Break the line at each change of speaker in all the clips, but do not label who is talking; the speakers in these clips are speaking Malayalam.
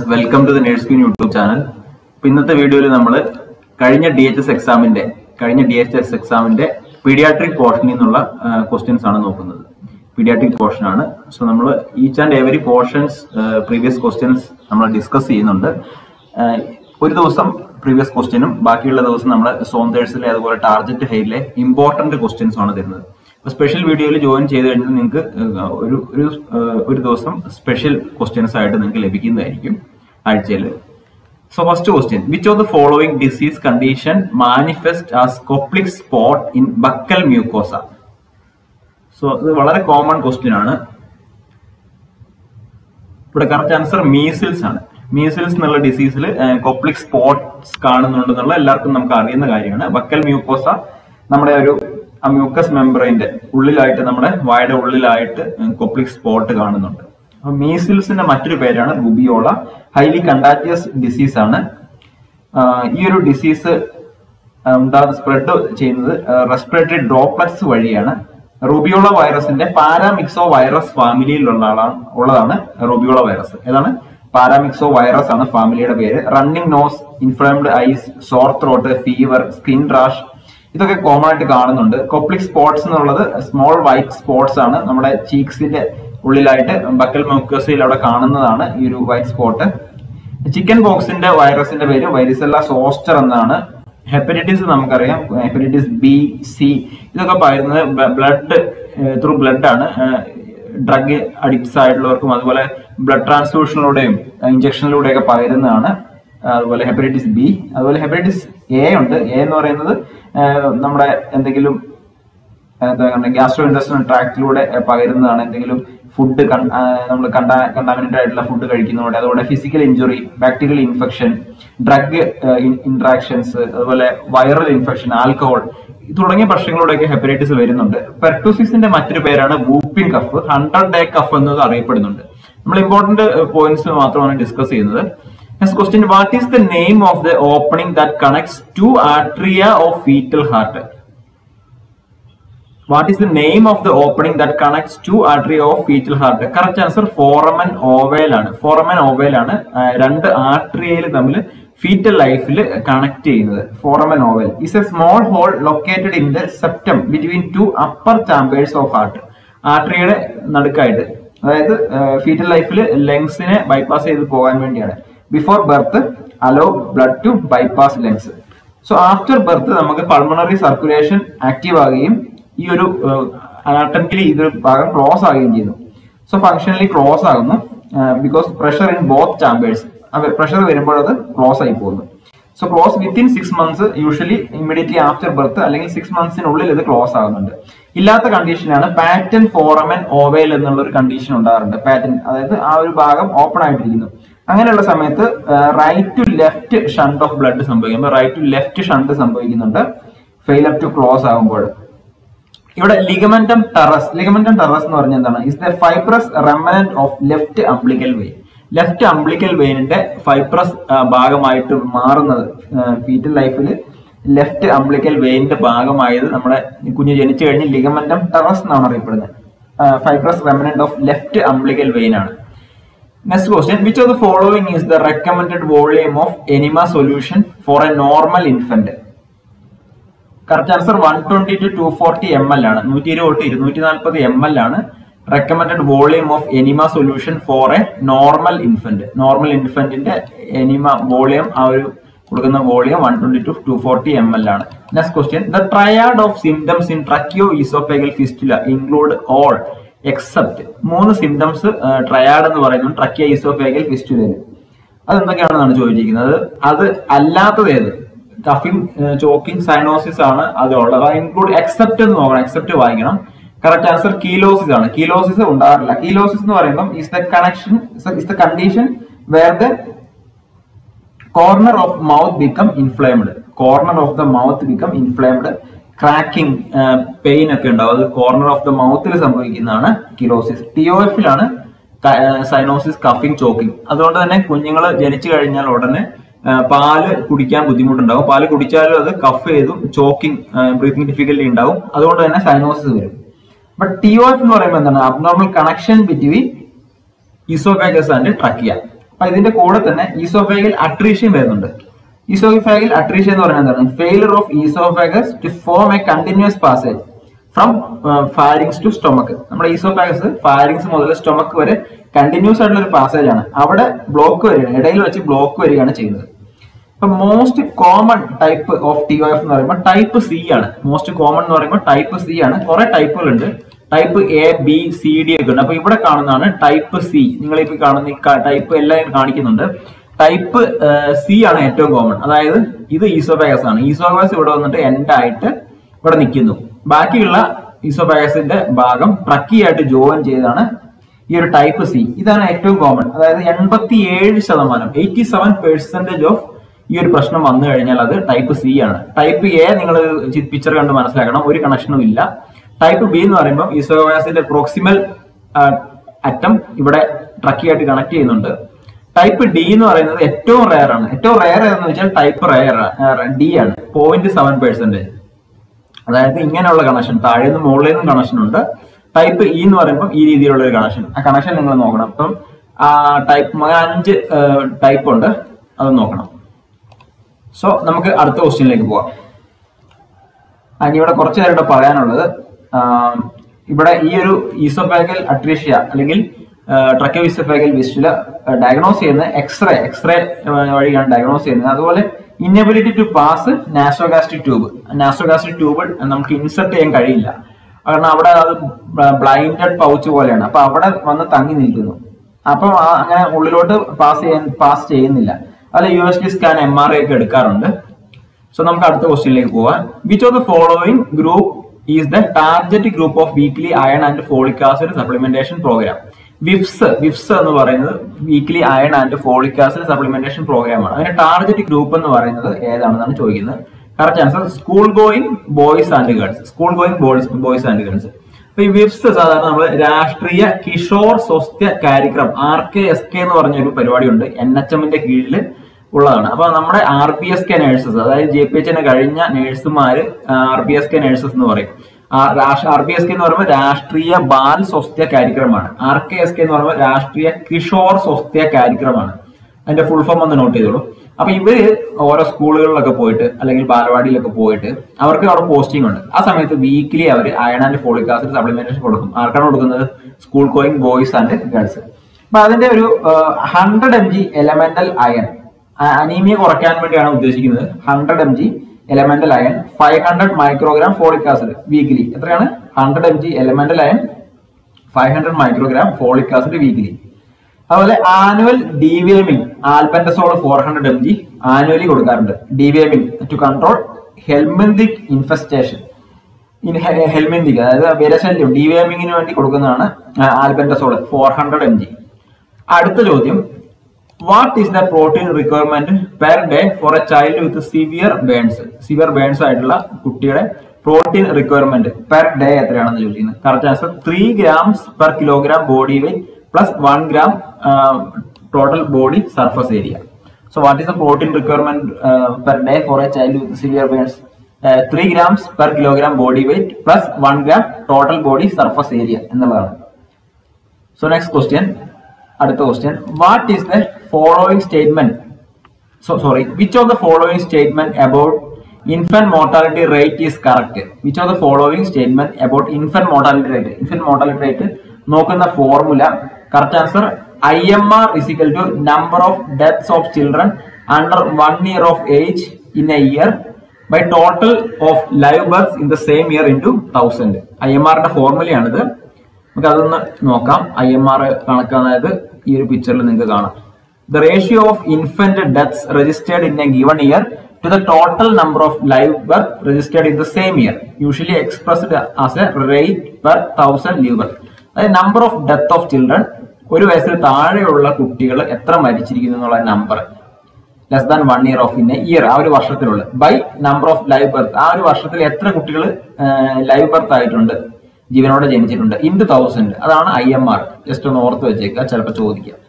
Welcome to the nurse queen YouTube channel ഇപ്പൊ ഇന്നത്തെ വീഡിയോയിൽ നമ്മൾ കഴിഞ്ഞ ഡി എച്ച് എസ് എക്സാമിന്റെ കഴിഞ്ഞ ഡി എച്ച് എസ് എക്സാമിന്റെ പീഡിയാട്രിക് പോർഷനിൽ നിന്നുള്ള ക്വസ്റ്റ്യൻസ് ആണ് നോക്കുന്നത് പീഡിയാട്രിക് പോർഷൻ ആണ് സോ നമ്മൾ each and every portions previous questions നമ്മൾ ഡിസ്കസ് ചെയ്യുന്നുണ്ട് ആഹ് ഒരു ദിവസം പ്രീവിയസ് ക്വസ്റ്റ്യനും ബാക്കിയുള്ള ദിവസം നമ്മൾ സോന്തേഴ്സിലെ അതുപോലെ ടാർജറ്റ് ഹൈയിലെ ഇമ്പോർട്ടന്റ് ക്വസ്റ്റ്യൻസും ആണ് തരുന്നത് അപ്പൊ സ്പെഷ്യൽ വീഡിയോയിൽ ജോയിൻ ചെയ്ത് കഴിഞ്ഞാൽ നിങ്ങൾക്ക് ഒരു ഒരു ഏഹ് ഒരു ദിവസം സ്പെഷ്യൽ ക്വസ്റ്റ്യൻസ് ആയിട്ട് നിങ്ങൾക്ക് ലഭിക്കുന്നതായിരിക്കും ആഴ്ചയിൽ so first question which of the following disease condition manifest as Koplik spot in buccal mucosa so ഇത് വളരെ കോമൺ ക്വസ്റ്റ്യൻ ആണ് ഇവിടെ കറക്റ്റ് ആൻസർ മീസിൽസ് ആണ് മീസിൽസ് എന്നുള്ള ഡിസീസിൽ കൊപ്ലിക് സ്പോട്ട്സ് കാണുന്നുണ്ടെന്നുള്ള എല്ലാവർക്കും നമുക്ക് അറിയുന്ന കാര്യമാണ് ബക്കൽ മ്യൂക്കോസ നമ്മുടെ ഒരു മ്യൂക്കസ് മെമ്പറിന്റെ ഉള്ളിലായിട്ട് നമ്മുടെ വായുടെ ഉള്ളിലായിട്ട് കൊപ്ലിക് സ്പോട്ട് കാണുന്നുണ്ട് അപ്പൊ മീസിൽസിന്റെ മറ്റൊരു പേരാണ് റുബിയോള ഹൈലി കണ്ടാറ്റിയസ് ഡിസീസ് ആണ് ആഹ് ഈ ഒരു ഡിസീസ് ഉണ്ടാകുന്ന സ്പ്രെഡ് ചെയ്യുന്നത് റെസ്പിറേറ്ററി ഡ്രോപ്ലെറ്റ്സ് വഴിയാണ് റുബിയോള വൈറസിന്റെ പാരാമിക്സോ വൈറസ് ഫാമിലിയിലുള്ള ആളാണ് ഉള്ളതാണ് റുബിയോള വൈറസ് ഏതാണ് പാരാമിക്സോ വൈറസ് ആണ് ഫാമിലിയുടെ പേര് running nose inflamed eyes sore throat fever skin rash ഇതൊക്കെ കോമൺ ആയിട്ട് കാണുന്നുണ്ട് കൊപ്ലിക് സ്പോട്സ് എന്നുള്ളത് സ്മോൾ വൈറ്റ് സ്പോട്സ് ആണ് നമ്മുടെ ചീക്സിന്റെ ഉള്ളിലായിട്ട് ബക്കൽ മ്യൂക്കസിൽ അവിടെ കാണുന്നതാണ് ഈ ഒരു വൈറ്റ് സ്പോട്ട് ചിക്കൻ ബോക്സിന്റെ വൈറസിന്റെ പേര് വൈറസെല്ല സോസ്റ്റർ എന്നാണ് ഹെപ്പറ്റൈറ്റിസ് നമുക്കറിയാം ഹെപ്പറ്റൈറ്റിസ് ബി സി ഇതൊക്കെ പറയുന്നത് ബ്ലഡ് ത്രൂ ബ്ലഡ് ആണ് ഡ്രഗ് അഡിക്ട്സ് ആയിട്ടുള്ളവർക്കും അതുപോലെ ബ്ലഡ് ട്രാൻസ്ഫ്യൂഷനിലൂടെയും ഇഞ്ചക്ഷനിലൂടെയൊക്കെ പകരുന്നതാണ് അതുപോലെ ഹെപ്പറ്റൈറ്റിസ് ബി അതുപോലെ ഹെപ്പറ്റൈറ്റിസ് എ ഉണ്ട് എ എന്ന് പറയുന്നത് ഏഹ് നമ്മുടെ എന്തെങ്കിലും ഗ്യാസ്ട്രോ ഇൻഡസ്ട്രിയൽ ട്രാക്റ്റിലൂടെ പകരുന്നതാണ് എന്തെങ്കിലും ഫുഡ് നമ്മൾ കണ്ടാ കണ്ടാമിനേറ്റഡ് ആയിട്ടുള്ള ഫുഡ് കഴിക്കുന്നതോടെ അതുപോലെ physical injury bacterial infection drug interactions അതുപോലെ വൈറൽ ഇൻഫെക്ഷൻ ആൽക്കഹോൾ തുടങ്ങിയ പ്രശ്നങ്ങളിലൂടെയൊക്കെ ഹെപ്പറ്റൈറ്റിസ് വരുന്നുണ്ട് പെർട്ടോസിസിന്റെ മറ്റൊരു പേരാണ് whooping cough hundred day cough എന്നത് അറിയപ്പെടുന്നുണ്ട് നമ്മൾ ഇമ്പോർട്ടന്റ് പോയിന്റ്സ് മാത്രമാണ് ഡിസ്കസ് ചെയ്യുന്നത് next question what is the name of the opening that connects to atria of foetal heart what is the name of the opening that connects to artery of foetal heart correct answer foramen ovale ആണ് ഫോറമൻ ഓവേൽ ആണ് ആ, രണ്ട് ആർട്ടറിയയിൽ തമ്മിൽ ഫീറ്റൽ ലൈഫിൽ കണക്ട് ചെയ്യുന്നത് foramen ovale is a small hole located in the septum between two upper chambers of heart ആർട്ടറിയുടെ നടുക്കായിട്ട് അതായത് ഫീറ്റൽ ലൈഫിൽ ലങ്സിനെ ബൈപ്പാസ് ചെയ്ത് പോകാൻ വേണ്ടിയാണ് before birth allow blood to bypass lungs so after birth നമുക്ക് പൾമണറി സർക്കുലേഷൻ ആക്റ്റീവ് ആകുകയും ഈ ഒരു അനാട്ടമിക്കലി ഇതൊരു ഭാഗം ക്ലോസ് ആകുകയും ചെയ്യുന്നു സോ ഫങ്ഷനലി ക്ലോസ് ആകുന്നു because pressure in both chambers pressure വരുമ്പോൾ അത് ക്ലോസ് ആയി പോകുന്നു so close within six months usually immediately after birth അല്ലെങ്കിൽ സിക്സ് മന്ത്സിനുള്ളിൽ ഇത് ക്ലോസ് ആകുന്നുണ്ട് ഇല്ലാത്ത കണ്ടീഷനാണ് പാറ്റൻ ഫോറമൻ ഓവേൽ എന്നുള്ള ഒരു കണ്ടീഷൻ ഉണ്ടാകാറുണ്ട് പാറ്റൻ അതായത് ആ ഒരു ഭാഗം ഓപ്പൺ ആയിട്ടിരിക്കുന്നു അങ്ങനെയുള്ള സമയത്ത് right to left shunt of blood സംഭവിക്കുമ്പോൾ റൈറ്റ് ടു ലെഫ്റ്റ് ഷണ്ട് സംഭവിക്കുന്നുണ്ട് ഫെയിലർ ടു ക്ലോസ് ആകുമ്പോൾ ഇവിടെ ലിഗമെന്റം ടെറസ് ലിഗമെന്റം ടെറസ് എന്ന് പറഞ്ഞാൽ എന്താണ് is the fibrous remnant of left umbilical vein left umbilical വെയിനിന്റെ ഫൈബ്രസ് ഭാഗമായിട്ട് മാറുന്നത് ഫീറ്റൽ ലൈഫിൽ ലെഫ്റ്റ് അംബ്ലിക്കൽ വെയിനിന്റെ ഭാഗമായത് നമ്മുടെ കുഞ്ഞ് ജനിച്ചു കഴിഞ്ഞ് ലിഗമെന്റം ടെറസ് എന്നാണ് അറിയപ്പെടുന്നത് fibrous remnant of left umbilical vein ആണ് next question which of the following is the recommended volume of enema solution for a normal infant correct answer one twenty to two forty M L ആണ് നൂറ്റി ഇരുപത് തൊട്ട് ഇരുന്നൂറ്റി നാൽപ്പത് എം എൽ ആണ് recommended volume of enema solution for a normal infant normal ഇൻഫന്റിന്റെ എനിമ വോളിയം ആ ഒരു കൊടുക്കുന്ന volume one twenty to two forty M L ആണ് next question the triad of symptoms in tracheo oesophageal fistula include all except മൂന്ന് സിംറ്റംസ് ട്രയാഡ് എന്ന് പറയുന്നു ട്രക്കിയോ ഈസോഫേഗൽ ഫിസ്റ്റുലയിൽ അതെന്തൊക്കെയാണെന്നാണ് ചോദിച്ചിരിക്കുന്നത് അത് അല്ലാത്തത് ഏത് കഫിംഗ് ചോക്കിംഗ് സൈനോസിസ് ആണ് അത് ഉള്ളത് ഇൻക്ലൂഡ് എക്സെപ്റ്റ് എന്ന് നോക്കണം എക്സെപ്റ്റ് വായിക്കണം കറക്റ്റ് ആൻസർ കീലോസിസ് ആണ് കീലോസിസ് ഉണ്ടാകാറില്ല കീലോസിസ് എന്ന് പറയുമ്പോൾ is the connection is the condition where the corner of mouth become inflamed corner of the mouth become inflamed cracking pain ഒക്കെ ഉണ്ടാവും അത് കോർണർ ഓഫ് ദ മൗത്തിൽ സംഭവിക്കുന്നതാണ് കിലോസിസ് ടിഒഎഫിലാണ് സൈനോസിസ് കഫിംഗ് ചോക്കിംഗ് അതുകൊണ്ട് തന്നെ കുഞ്ഞുങ്ങൾ ജനിച്ചു കഴിഞ്ഞാൽ ഉടനെ ആ, പാല് കുടിക്കാൻ ബുദ്ധിമുട്ടുണ്ടാവും പാല് കുടിച്ചാലും അത് കഫ് ചെയ്തും ചോക്കിംഗ് ബ്രീത്തിങ് ഡിഫിക്കൽറ്റി ഉണ്ടാവും അതുകൊണ്ട് തന്നെ സൈനോസിസ് വരും ബട്ട് ടി ഒ എഫ് എന്ന് പറയുമ്പോൾ എന്താണ് abnormal connection between oesophagus and trachea അപ്പൊ ഇതിന്റെ കൂടെ തന്നെ ഈസോഫേഗൽ അട്രീഷ്യം വരുന്നുണ്ട് ഈസോഫേഗൽ അട്രീഷ്യ എന്ന് പറഞ്ഞാൽ എന്താണ് failure of oesophagus to form a continuous passage from pharynx to stomach നമ്മുടെ ഈസോഫാഗസ് ഫാരിങ്സ് മുതൽ സ്റ്റൊമക്ക് വരെ കണ്ടിന്യൂസ് ആയിട്ടുള്ള ഒരു പാസേജ് ആണ് അവിടെ ബ്ലോക്ക് വരികയാണ് ഇടയിൽ വെച്ച് ബ്ലോക്ക് വരികയാണ് ചെയ്യുന്നത് ഇപ്പൊ most common type of T O F എന്ന് പറയുമ്പോൾ ടൈപ്പ് സി ആണ് മോസ്റ്റ് കോമൺ എന്ന് പറയുമ്പോൾ ടൈപ്പ് സി ആണ് കുറെ ടൈപ്പുകൾ ഉണ്ട് type A B C D ഒക്കെ ഉണ്ട് അപ്പൊ ഇവിടെ കാണുന്നതാണ് ടൈപ്പ് സി നിങ്ങൾ ഇപ്പൊ കാണുന്ന ഈ ടൈപ്പ് എല്ലാം കാണിക്കുന്നുണ്ട് ടൈപ്പ് സി ആണ് ഏറ്റവും കോമൺ അതായത് ഇത് ഈസോഫാഗസ് ആണ് ഈസോഫാഗസ് ഇവിടെ വന്നിട്ട് എൻഡ് ആയിട്ട് ഇവിടെ നിൽക്കുന്നു ബാക്കിയുള്ള ഈസോഫാഗസിന്റെ ഭാഗം ട്രക്കി ആയിട്ട് ജോയിൻ ചെയ്താണ് ഈ ഒരു ടൈപ്പ് സി ഇതാണ് ഏറ്റവും കോമൺ അതായത് എൺപത്തി ഏഴ് ശതമാനം എയ്റ്റി സെവൻ പെർസെന്റേജ് ഓഫ് ഈ ഒരു പ്രശ്നം വന്നു കഴിഞ്ഞാൽ അത് ടൈപ്പ് സി ആണ് ടൈപ്പ് എ നിങ്ങൾ പിക്ചർ കണ്ട് മനസ്സിലാക്കണം ഒരു കണക്ഷനും ഇല്ല ടൈപ്പ് ബി എന്ന് പറയുമ്പോൾ ഈസോഫാഗസിന്റെ പ്രോക്സിമൽ അറ്റം ഇവിടെ ട്രക്കി ആയിട്ട് കണക്ട് ചെയ്യുന്നുണ്ട് ടൈപ്പ് ഡി എന്ന് പറയുന്നത് ഏറ്റവും റയർ ആണ് ഏറ്റവും റയർ എന്ന് വെച്ചാൽ ടൈപ്പ് റയർ ഡി ആണ് പോയിന്റ് സെവൻ പെർസെന്റേജ് അതായത് ഇങ്ങനെയുള്ള കണക്ഷൻ താഴെ നിന്ന് മുകളിൽ നിന്നും കണക്ഷൻ ഉണ്ട് ടൈപ്പ് ഇ എന്ന് പറയുമ്പോൾ ഈ രീതിയിലുള്ള ഒരു കണക്ഷൻ ആ കണക്ഷൻ നിങ്ങൾ നോക്കണം അപ്പം ആ ടൈപ്പ് അഞ്ച് ടൈപ്പ് ഉണ്ട് അത് നോക്കണം സോ നമുക്ക് അടുത്ത ക്വസ്റ്റ്യനിലേക്ക് പോവാം അതിന് ഇവിടെ കുറച്ച് നേരം പറയാനുള്ളത് ഇവിടെ ഈ ഒരു ഈസോഫാഗൽ അട്രീഷ്യ അല്ലെങ്കിൽ ട്രക്കോ ഈസോഫാഗൽ വിസ്റ്റുല ഡയഗ്നോസ് ചെയ്യുന്ന എക്സ്റേ എക്സ്റേ വഴിയാണ് ഡയഗ്നോസ് ചെയ്യുന്നത് അതുപോലെ inability to pass nasogastric tube nasogastric tube നമുക്ക് ഇൻസെർട്ട് ചെയ്യാൻ കഴിയില്ല കാരണം അവിടെ അത് ബ്ലൈൻഡഡ് പൗച്ച് പോലെയാണ് അപ്പൊ അവിടെ വന്ന് തങ്ങി നിൽക്കുന്നു അപ്പം അങ്ങനെ ഉള്ളിലോട്ട് പാസ് ചെയ്യാൻ പാസ് ചെയ്യുന്നില്ല അല്ല U S D scan M R I ഒക്കെ എടുക്കാറുണ്ട് സോ നമുക്ക് അടുത്ത ക്വസ്റ്റ്യനിലേക്ക് പോവാം which of the following group is the target group of weekly iron and folic acid supplementation programme വിഫ്സ് വിഫ്സ് എന്ന് പറയുന്നത് weekly iron and folic acid supplementation programme ആണ് അതിന്റെ ടാർഗറ്റ് ഗ്രൂപ്പ് എന്ന് പറയുന്നത് ഏതാണെന്നാണ് ചോദിക്കുന്നത് correct answer school going boys and girls school going boys boys and girls അപ്പൊ ഈ വിഫ്സ് സാധാരണ നമ്മൾ Rashtriya Kishor Swasthya Karyakram R K S K എന്ന് പറഞ്ഞ ഒരു പരിപാടിയുണ്ട് എൻ എച്ച് എമ്മിന്റെ കീഴിൽ ഉള്ളതാണ് അപ്പൊ നമ്മുടെ R P S K nurses അതായത് ജെ പി എച്ചിന് കഴിഞ്ഞ നേഴ്സുമാര് R P S K nurses എന്ന് പറയും ആർ പി എസ് കെ എന്ന് പറയുമ്പോൾ രാഷ്ട്രീയ ബാൽ സ്വസ്ഥ കാര്യക്രമമാണ് ആർ കെ എസ് കെ എന്ന് പറയുമ്പോൾ രാഷ്ട്രീയ കിഷോർ സ്വസ്ഥ കാര്യക്രമമാണ് അതിന്റെ ഫുൾ ഫോം ഒന്ന് നോട്ട് ചെയ്തോളൂ അപ്പൊ ഇവര് ഓരോ സ്കൂളുകളിലൊക്കെ പോയിട്ട് അല്ലെങ്കിൽ ബാലവാടിയിലൊക്കെ പോയിട്ട് അവർക്ക് അവിടെ പോസ്റ്റിംഗ് ഉണ്ട് ആ സമയത്ത് വീക്കിലി അവർ iron and folic acid supplementation കൊടുക്കും ആർക്കാണ് കൊടുക്കുന്നത് school going boys and girls അപ്പൊ അതിന്റെ ഒരു hundred M G elemental iron anaemia കുറയ്ക്കാൻ വേണ്ടിയാണ് ഉദ്ദേശിക്കുന്നത് hundred M G elemental iron five hundred microgram folic acid weekly എത്രയാണ് hundred M G elemental iron five hundred microgram folic acid weekly അതുപോലെ annual deworming albendazole four hundred M G annually കൊടുക്കാറുണ്ട് deworming to control helminthic infestation ഹെൽമെന്തിക് അതായത് വിരശല്യം ഡിവിഎമിങ്ങിന് വേണ്ടി കൊടുക്കുന്നതാണ് albendazole four hundred M G അടുത്ത ചോദ്യം what is the protein requirement per day for a child with severe burns severe burns ആയിട്ടുള്ള കുട്ടിയുടെ പ്രോട്ടീൻ റിക്വയർമെന്റ് പെർ ഡേ എത്രയാണെന്ന് ചോദിക്കുന്നത് correct answer three grams per kilogram body weight plus one gram total body surface area so what is the protein requirement per day for a child with severe burns three grams per kilogram body weight plus one gram total body surface area എന്നുള്ളതാണ് സോ നെക്സ്റ്റ് ക്വസ്റ്റ്യൻ അടുത്ത question what is the following statement so sorry which of the following statement about infant mortality rate is correct which of the following statement about infant mortality rate infant mortality rate നോക്കുന്ന formula correct answer I M R is equal to number of deaths of children under one year of age in a year by total of live birth in the same year in two thousand I M ആറിന്റെ ഫോർമുലയാണിത് നമുക്ക് അതൊന്ന് നോക്കാം ഐ എം ആർ കണക്ക് അതായത് ഈ ഒരു പിക്ചറിൽ നിങ്ങൾക്ക് കാണാം the ratio of infant deaths registered in a given year to the total number of live birth registered in the same year usually expressed as a rate per thousand live birth അതായത് number of death of children ഒരു വയസ്സിൽ താഴെയുള്ള കുട്ടികൾ എത്ര മരിച്ചിരിക്കുന്നു എന്നുള്ള number less than one year of in a year ആ ഒരു വർഷത്തിലുള്ള by number of live birth ആ ഒരു വർഷത്തിൽ എത്ര കുട്ടികൾ ലൈവ് ബർത്ത് ആയിട്ടുണ്ട് ജീവനോടെ ജനിച്ചിട്ടുണ്ട് ഇൻറ്റു തൗസൻഡ് അതാണ് ഐ എം ആർ ജസ്റ്റ് ഒന്ന് ഓർത്ത് വെച്ചേക്കുക ചിലപ്പോൾ ചോദിക്കാം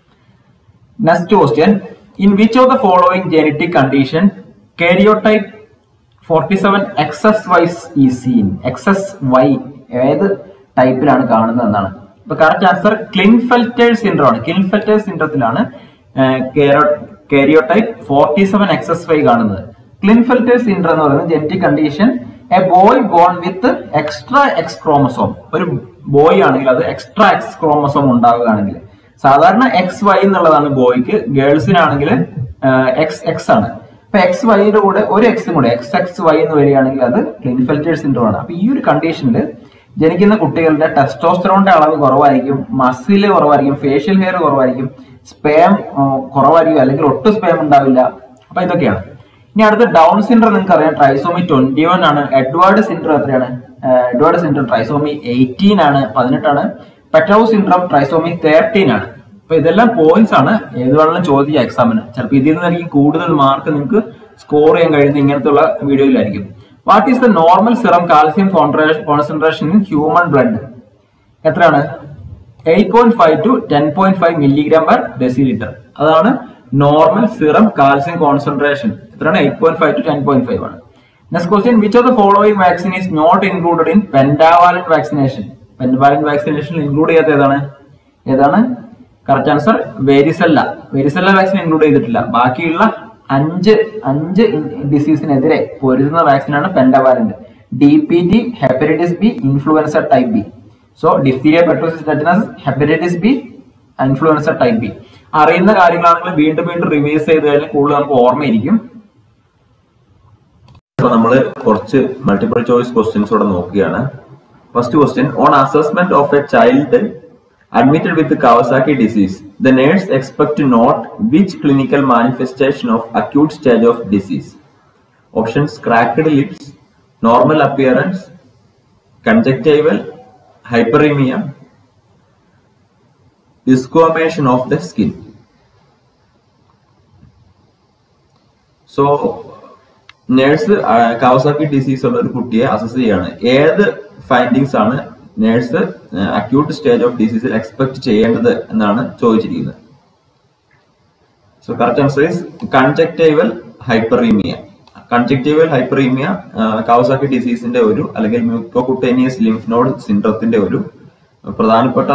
next question in which of the following genetic condition karyotype forty seven X X Y ഈ സീൻ എക്സസ് വൈ ഏത് ടൈപ്പിലാണ് കാണുന്നത് എന്നാണ് ഇപ്പൊ കറക്റ്റ് ആൻസർ ക്ലിൻഫെൽറ്റേഴ്സ് സിൻഡ്രോം ആണ് ക്ലിൻഫെൽറ്റേഴ്സ് സിൻഡ്രത്തിലാണ് karyotype forty seven X S Y കാണുന്നത് ക്ലിൻഫെൽറ്റേഴ്സ് സിൻഡ്രം എന്ന് പറയുന്നത് genetic condition a boy born with extra X chromosome ഒരു ബോയ് ആണെങ്കിൽ അത് എക്സ്ട്രാ എക്സ് ക്രോമസോം ഉണ്ടാവുകയാണെങ്കിൽ സാധാരണ എക്സ് വൈ എന്നുള്ളതാണ് ബോയ്ക്ക് ഗേൾസിനാണെങ്കിൽ എക്സ് എക്സ് ആണ് അപ്പൊ എക്സ് വൈയുടെ കൂടെ ഒരു എക്സും കൂടെ എക്സ് എക്സ് വൈ എന്ന് വരികയാണെങ്കിൽ അത് ക്ലിൻഫെൽറ്റേഴ്സ് സിൻഡ്രോം ആണ് അപ്പൊ ഈ ഒരു കണ്ടീഷനിൽ ജനിക്കുന്ന കുട്ടികളുടെ ടെസ്റ്റോസ്റ്ററോണിന്റെ അളവ് കുറവായിരിക്കും മസില് കുറവായിരിക്കും ഫേഷ്യൽ ഹെയർ കുറവായിരിക്കും സ്പേം കുറവായിരിക്കും അല്ലെങ്കിൽ ഒട്ടും സ്പേം ഉണ്ടാവില്ല അപ്പൊ ഇതൊക്കെയാണ് ഇനി അടുത്ത ഡൗൺ സിൻഡ്രം നിങ്ങൾക്ക് അറിയാം ട്രൈസോമി ട്വന്റി വൺ ആണ് എഡ്വേർഡ് സിൻഡ്രം എത്രയാണ് എഡ്വേർഡ് സിൻഡ്രം ട്രൈസോമി എയ്റ്റീൻ ആണ് പതിനെട്ടാണ് പെറ്റോ സിൻഡ്രം ട്രൈസോമി തേർട്ടീൻ ആണ് അപ്പൊ ഇതെല്ലാം പോയിന്റ്സ് ആണ് ഏത് വേണമെങ്കിലും ചോദിക്കുക എക്സാമിന് ചിലപ്പോൾ ഇതിൽ നിന്നായിരിക്കും കൂടുതൽ മാർക്ക് നിങ്ങൾക്ക് സ്കോർ ചെയ്യാൻ കഴിയുന്ന ഇങ്ങനത്തെ ഉള്ള വീഡിയോയിലായിരിക്കും what is the normal serum calcium concentration in human blood എത്രയാണ് eight point five to ten point five milligram per decilitre അതാണ് നോർമൽ സിറം കാൽസ്യം കോൺസെൻട്രേഷൻ എത്രയാണ് eight point five to ten point five ആണ് next question which of the following vaccine is not included in pentavalent vaccination pentavalent വാക്സിനേഷനിൽ ഇൻക്ലൂഡ് ചെയ്യാത്ത ഏതാണ് ഏതാണ് correct answer varicella varicella vaccine include ചെയ്തിട്ടില്ല ബാക്കിയുള്ള അഞ്ച് അഞ്ച് ഡിസീസിനെതിരെ പൊരുതുന്ന വാക്സിനാണ് pentavalent D P T hepatitis B influenza type B so diphtheria pertussis tetanus hepatitis B influenza type B അറിയുന്ന കാര്യങ്ങളാണെങ്കിൽ വീണ്ടും വീണ്ടും റിവൈസ് ചെയ്ത് കഴിഞ്ഞാൽ കൂടുതൽ നമുക്ക് ഓർമ്മയിരിക്കും
അപ്പൊ നമ്മൾ കുറച്ച് മൾട്ടിപ്പിൾ ചോയ്സ് ക്വസ്റ്റ്യൻസ് കൂടെ നോക്കുകയാണ് first question on assessment of a child admitted with Kawasaki disease the nurse expect to note which clinical manifestation of acute stage of disease options cracked lips normal appearance conjunctival hyperaemia desquamation of the skin so nurse Kawasaki disease ഉള്ള ഒരു കുട്ടിയെ അസസ് ചെയ്യാണ് ഏത് ഫൈൻഡിങ്സ് ആണ് നേഴ്സ് അക്യൂട്ട് സ്റ്റേജ് ഓഫ് ഡിസീസിൽ എക്സ്പെക്ട് ചെയ്യേണ്ടത് എന്നാണ് ചോദിച്ചിരിക്കുന്നത് so correct answer is conjunctival hyperaemia conjunctival hyperaemia Kawasaki ഡിസീസിന്റെ ഒരു അല്ലെങ്കിൽ മ്യൂക്കോകുട്ടേനിയസ് ലിംഫ് നോഡ് സിൻഡ്രത്തിന്റെ ഒരു പ്രധാനപ്പെട്ട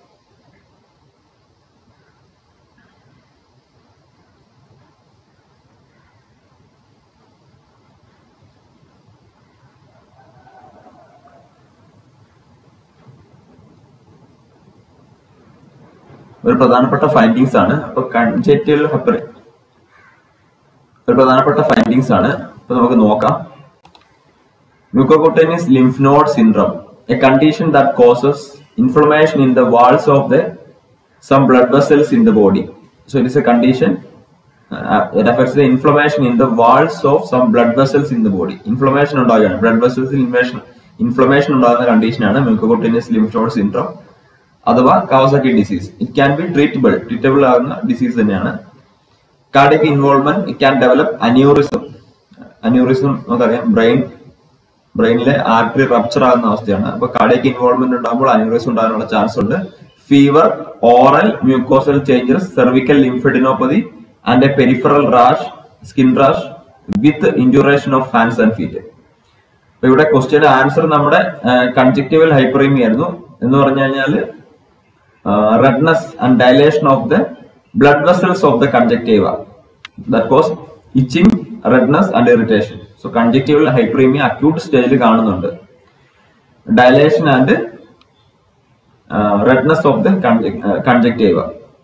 ഒരു പ്രധാനപ്പെട്ട ഫൈൻഡിങ്സ് ആണ് അപ്പൊ കൺജക്റ്റീവൽ ഹൈപ്പർ ഒരു പ്രധാനപ്പെട്ട ഫൈൻഡിങ്സ് ആണ് അപ്പൊ നമുക്ക് നോക്കാം mucocutaneous lymph node syndrome a condition that causes inflammation in the walls of the some blood vessels in the body so it is a condition it affects the inflammation in the walls of some blood vessels in the body inflammation ഉണ്ടാവുകയാണ് ബ്ലഡ് വെസൽസിൽ ഇൻഫ്ലമേഷൻ ഇൻഫ്ലമേഷൻ ഉണ്ടാകുന്ന കണ്ടീഷനാണ് മ്യൂക്കോകുട്ടേനിയസ് ലിംഫ് നോഡ് സിൻഡ്രം അഥവാ Kawasaki disease it can be treatable treatable ആകുന്ന ഡിസീസ് തന്നെയാണ് cardiac involvement it can develop aneurysm aneurysm നമുക്കറിയാം ബ്രെയിൻ ബ്രെയിനിലെ ആർട്ടറി റപ്ചർ ആകുന്ന അവസ്ഥയാണ് അപ്പൊ കാർഡിയക് ഇൻവോൾവ്മെന്റ് ഉണ്ടാകുമ്പോൾ അന്യൂറിസം ഉണ്ടാകാനുള്ള ചാൻസ് ഉണ്ട് fever oral mucosal changes cervical lymphadenopathy and a peripheral rash skin rash with induration of hands and feet അപ്പൊ ഇവിടെ ക്വസ്റ്റ്യൻ ആൻസർ നമ്മുടെ കൺജക്റ്റീവൽ ഹൈപ്പറീമി ആയിരുന്നു എന്ന് പറഞ്ഞു കഴിഞ്ഞാൽ redness and dilation of the blood vessels of the conjunctiva that cause itching redness and irritation so conjunctival hyperemia acute സ്റ്റേജിൽ കാണുന്നുണ്ട് dilation and uh, redness of the conjunc- uh, conjunctiva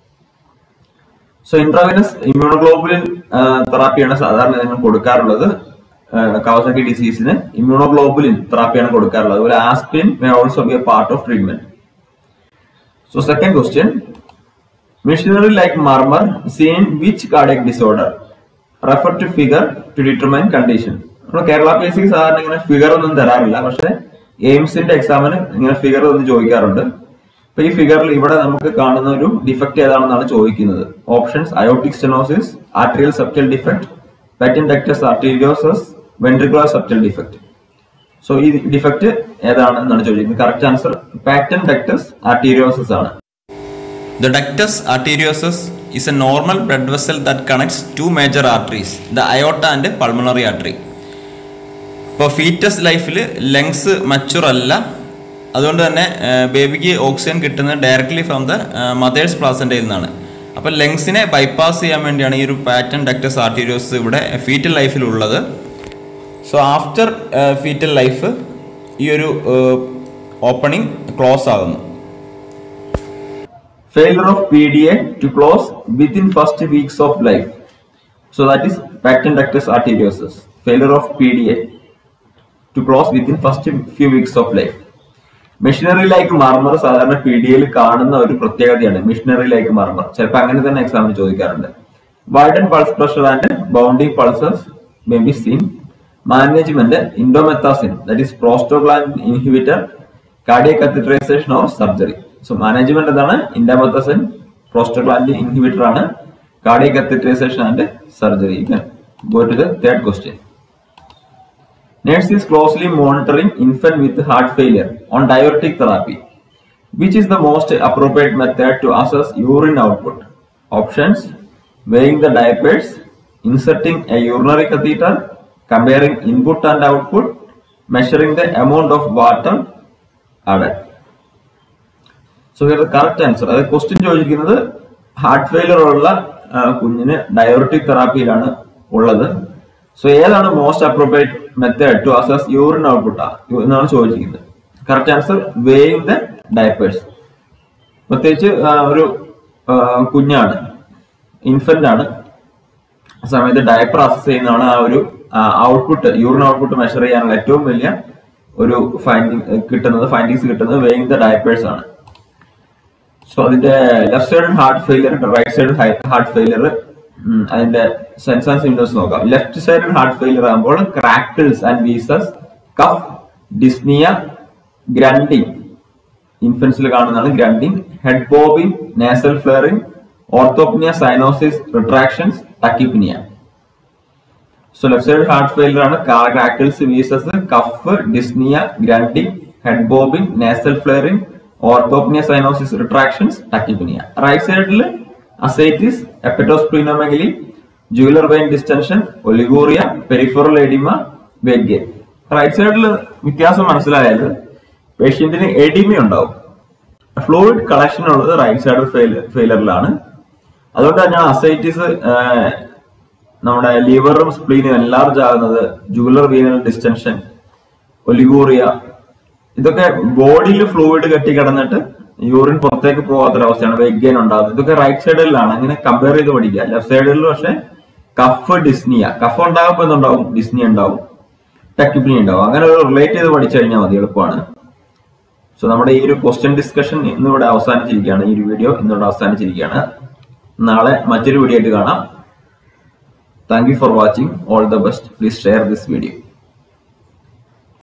so intravenous immunoglobulin തെറാപ്പിയാണ് സാധാരണ നിങ്ങൾ കൊടുക്കാറുള്ളത് കവസാക്കി ഡിസീസിന് ഇമ്മ്യൂണോഗ്ലോബുലിൻ തെറാപ്പിയാണ് കൊടുക്കാറുള്ളത് അതുപോലെ aspirin may also be a part of treatment So second question, machinery like murmur seen in which cardiac disorder? Refer to figure to determine condition. നമ്മൾ കേരള പി എസ് സിക്ക് സാധാരണ ഇങ്ങനെ ഫിഗർ ഒന്നും തരാറില്ല പക്ഷെ എയിംസിന്റെ എക്സാമിന് ഇങ്ങനെ ഫിഗർ ഒന്ന് ചോദിക്കാറുണ്ട് അപ്പൊ ഈ ഫിഗറിൽ ഇവിടെ നമുക്ക് കാണുന്ന ഒരു ഡിഫക്റ്റ് ഏതാണെന്നാണ് ചോദിക്കുന്നത് options aortic stenosis atrial septal defect patent ductus arteriosus ventricular septal defect so ഈ ഡിഫക്റ്റ് ഏതാണ് എന്നാണ് ചോദിക്കുന്നത് correct answer patent ductus arteriosus ആണ്
The ductus arteriosus is a normal blood vessel that connects two major arteries, the aorta and pulmonary artery. ഇപ്പോൾ ഫീറ്റസ് ലൈഫിൽ ലങ്സ് മച്ചുർ അല്ല അതുകൊണ്ട് തന്നെ ബേബിക്ക് ഓക്സിജൻ കിട്ടുന്നത് ഡയറക്ട്ലി ഫ്രം ദ മദേഴ്സ് പ്ലാസൻ്റയിൽ നിന്നാണ് അപ്പോൾ ലങ്സിനെ ബൈപ്പാസ് ചെയ്യാൻ വേണ്ടിയാണ് ഈ ഒരു പാറ്റേൺ ഡക്ടസ് ആർട്ടീരിയോസ് ഇവിടെ ഫീറ്റൽ ലൈഫിലുള്ളത് സോ ആഫ്റ്റർ ഫീറ്റൽ ലൈഫ് ഈ ഒരു ഓപ്പണിംഗ് ക്ലോസ് ആകുന്നു
failure of PDA to close within first weeks of life. So that is patent ductus arteriosus. Failure of PDA to close within first few weeks of life. Machinery like murmur സാധാരണ പി ഡി എയിൽ കാണുന്ന ഒരു പ്രത്യേകതയാണ് മെഷീനറി ലൈക്ക് മാർമർ ചിലപ്പോൾ അങ്ങനെ തന്നെ എക്സാമിന് ചോദിക്കാറുണ്ട് widened pulse pressure and bounding pulses may be seen management indomethacin that is prostaglandin inhibitor cardiac catheterisation or surgery so management എന്താണ് ഇൻഡോമെത്താസിൻ പ്രോസ്റ്റോഗ്ലാൻഡ് ഇൻഹിബിറ്റർ ആണ് cardiac catheterisation and surgery go to the third question Nurse is closely monitoring infant with heart failure on diuretic therapy. Which is the most appropriate method to assess urine output? Options weighing the diapers, inserting a urinary catheter, comparing input and output, measuring the amount of water added. So here correct answer അതായത് ക്വസ്റ്റ്യൻ ചോദിക്കുന്നത് ഹാർട്ട് ഫെയിലർ ഉള്ള ആ, കുഞ്ഞിന് ഡയോറിറ്റിക് തെറാപ്പിയിലാണ് ഉള്ളത് സോ ഏതാണ് most appropriate method to assess urine output എന്നാണ് ചോദിച്ചിരിക്കുന്നത് correct answer weighing the diapers പ്രത്യേകിച്ച് ആ, ഒരു ആ, കുഞ്ഞാണ് ഇൻഫന്റ് ആണ് ആ സമയത്ത് ഡയപ്പർ അസസ് ചെയ്യുന്നതാണ് ആ ഒരു ഔട്ട്പുട്ട് യൂറിൻ ഔട്ട്പുട്ട് മെഷർ ചെയ്യാനുള്ള ഏറ്റവും വലിയ ഒരു ഫൈൻഡിങ് കിട്ടുന്നത് ഫൈൻഡിങ്സ് കിട്ടുന്നത് വേയിങ് ദ ഡയപ്പേഴ്സ് ആണ് സോ അതിന്റെ left side heart failure right side heart failure അതിന്റെ സെൻസ് ആൻഡ് സിംറ്റംസ് നോക്കാം ലെഫ്റ്റ് സൈഡ് ഹാർട്ട് ഫെയിലിയർ ആകുമ്പോൾ crackles and wheezes cough dyspnoea grunting ഇൻഫൻസിൽ കാണുന്നതാണ് grunting head bobbing nasal flaring orthopnoea cyanosis retractions tachypnoea so left side heart failure ആണ് crackles wheezes cough dyspnoea grunting head bobbing nasal flaring orthopnoea cyanosis retractions tachypnoea right സൈഡിൽ ascites hepatosplenomegaly jugular vein ഡിസ്റ്റൻഷൻ oliguria peripheral oedema weight gain right സൈഡിൽ വ്യത്യാസം മനസ്സിലായാൽ പേഷ്യന്റിന് എഡിമ ഉണ്ടാവും ഫ്ലൂയിഡ് കളക്ഷൻ ഉള്ളത് റൈറ്റ് സൈഡ് ഫെയിലറിലാണ് അതുകൊണ്ട് തന്നെയാണ് അസൈറ്റിസ് നമ്മുടെ ലിവറും സ്പ്ലീനും എൻലാർജ് ആകുന്നത് ജൂലർ വീനൽ ഡിസ്റ്റൻഷൻ ഒലിഗോറിയ ഇതൊക്കെ ബോഡിയിൽ ഫ്ലൂയിഡ് കെട്ടി കിടന്നിട്ട് യൂറിൻ പുറത്തേക്ക് പോകാത്തൊരവസ്ഥയാണ് വെയിറ്റ് ഗെയിൻ ഉണ്ടാകുന്നത് ഇതൊക്കെ റൈറ്റ് സൈഡിലാണ് അങ്ങനെ കമ്പയർ ചെയ്ത് പഠിക്കുക ലെഫ്റ്റ് സൈഡിൽ പക്ഷെ കഫ് ഡിസ്നിയ കഫ് ഉണ്ടാകുമ്പോൾ എന്തുണ്ടാവും ഡിസ്നിയ ഉണ്ടാവും ടെക്കിപ്നി ഉണ്ടാവും അങ്ങനെ ഒരു റിലേറ്റ് ചെയ്ത് പഠിച്ചു കഴിഞ്ഞാൽ മതി എളുപ്പമാണ് സോ നമ്മുടെ ഈ ഒരു ക്വസ്റ്റ്യൻ ഡിസ്കഷൻ ഇന്നിവിടെ അവസാനിച്ചിരിക്കുകയാണ് ഈ ഒരു വീഡിയോ ഇന്നിവിടെ അവസാനിച്ചിരിക്കുകയാണ് നാളെ മറ്റൊരു വീഡിയോ ആയിട്ട് കാണാം thank you for watching all the best please share this video